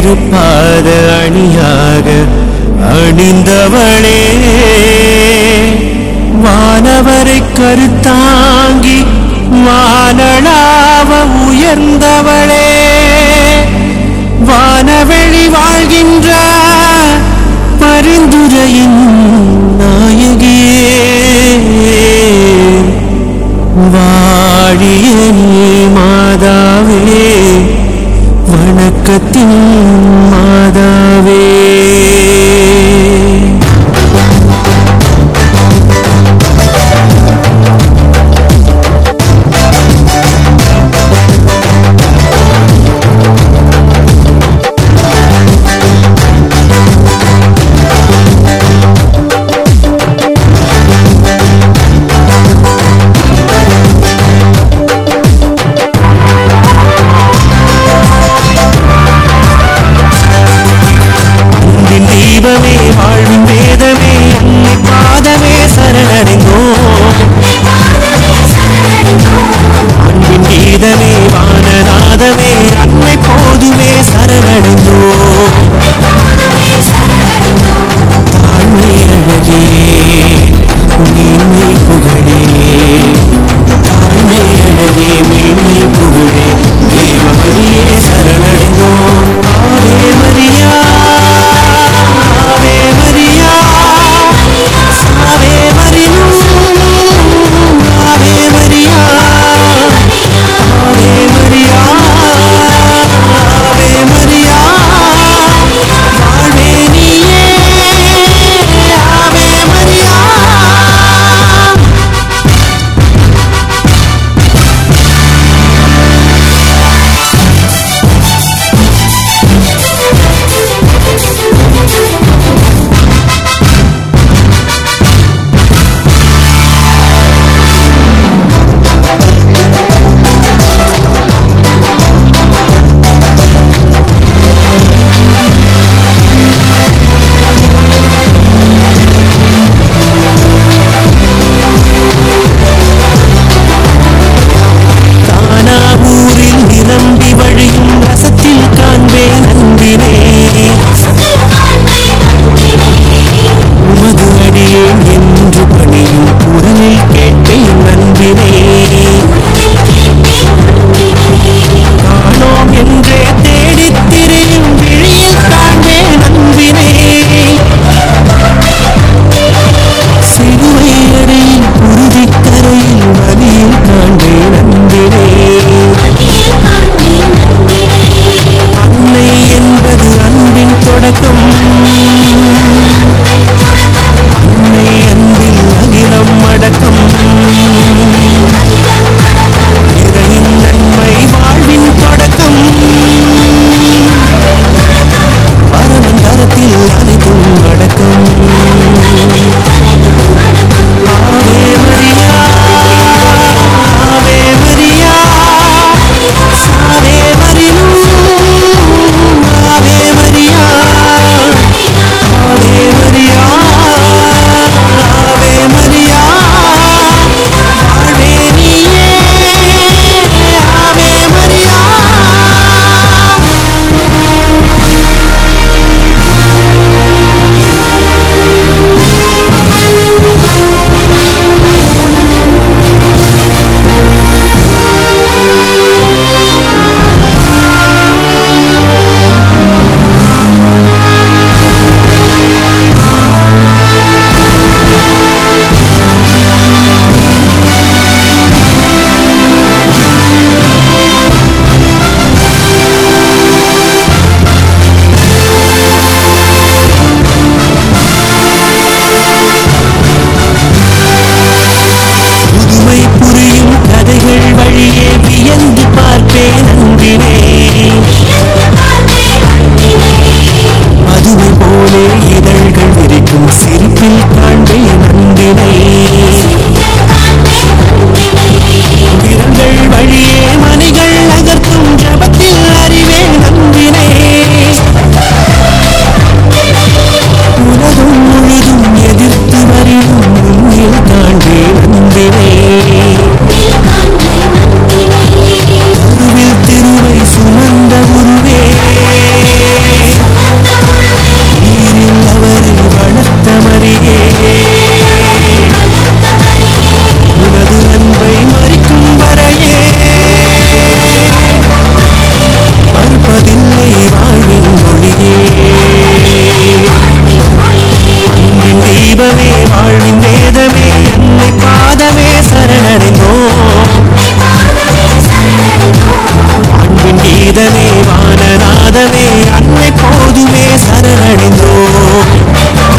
திருப்பாத அணியாக அணிந்தவளே வானவரை கருத்தாங்கி வானளாவ உயர்ந்தவளே வானவெளி வாழ்கின்ற பரிந்துரையின் நாயகியே வாழிய நீ மாதாவே வணக்கத்தின் மாதாவே அன்பின் தீபமே வாழ்வின் வேதமே அன்னை பாதமே சரணடைந்தோம் அன்பின் கீதமே வானநாதமே அன்னை போதுமே சரணடைந்தோம் தாழ்மை அழகே நீண்மை புகழே தாழ்மை அழகே மேன்மை புகழே தேவமரியே சரணடைந்தோம் ஆவே மரியா ஆவே மரியா ஆவே மரியா ஆவே மரியா ஆவே மரியா ஆவே மரியா வாழ்வே நீயே ஆவே மரியா தானாவூரில் நிரம்பி வழியும் ரசத்தில் காண்பேன் அன்பினே உமது அடியேன் என்று பணியும் குரலில் கேட்பேன் அன்பினே காணோம் என்றே தேடித் திரியும் விழியில் காண்பேன் அன்பினே சிலுவை அடையில் குருதிக்கரையில் வலியில் காண்பேன் அன்பினே அன்னை என்பது அன்பின் தொடக்கம் அன்னை அன்பில் அகிலம் அடக்கம் இறையின் நன்மை வாழ்வின் தொடக்கம் பரமன் தரத்தில் அனைத்தும் அடக்கம் ஆவே மரியா ஆவே மரியா ஆவே மரியா ஆவே மரியா ஆவே மரியா ஆவே மரியா வாழ்வே நீயே ஆவே மரியா புதுமை புரியும் கதைகள் வழியே வியந்து பார்ப்பேன் அன்பினே மதுவை போலே இதழ்கள் விரிக்கும் சிரிப்பில் காண்பேன் அன்பினை விரல்கள் வழியே மணிகள் நகர்த்தும் ஜபத்தில் அறிவேன் அன்பினை உலகம் முழுதும் எதிர்த்து வரினும் உன்னில் காண்பேன் அன்பினை கருவில் திருவை வாழ்வின் வேதமே அன்னை பாதமே சரணடைந்தோம் அன்பின் கீதமே வானநாதமே அன்னை போதுமே சரணடைந்தோம்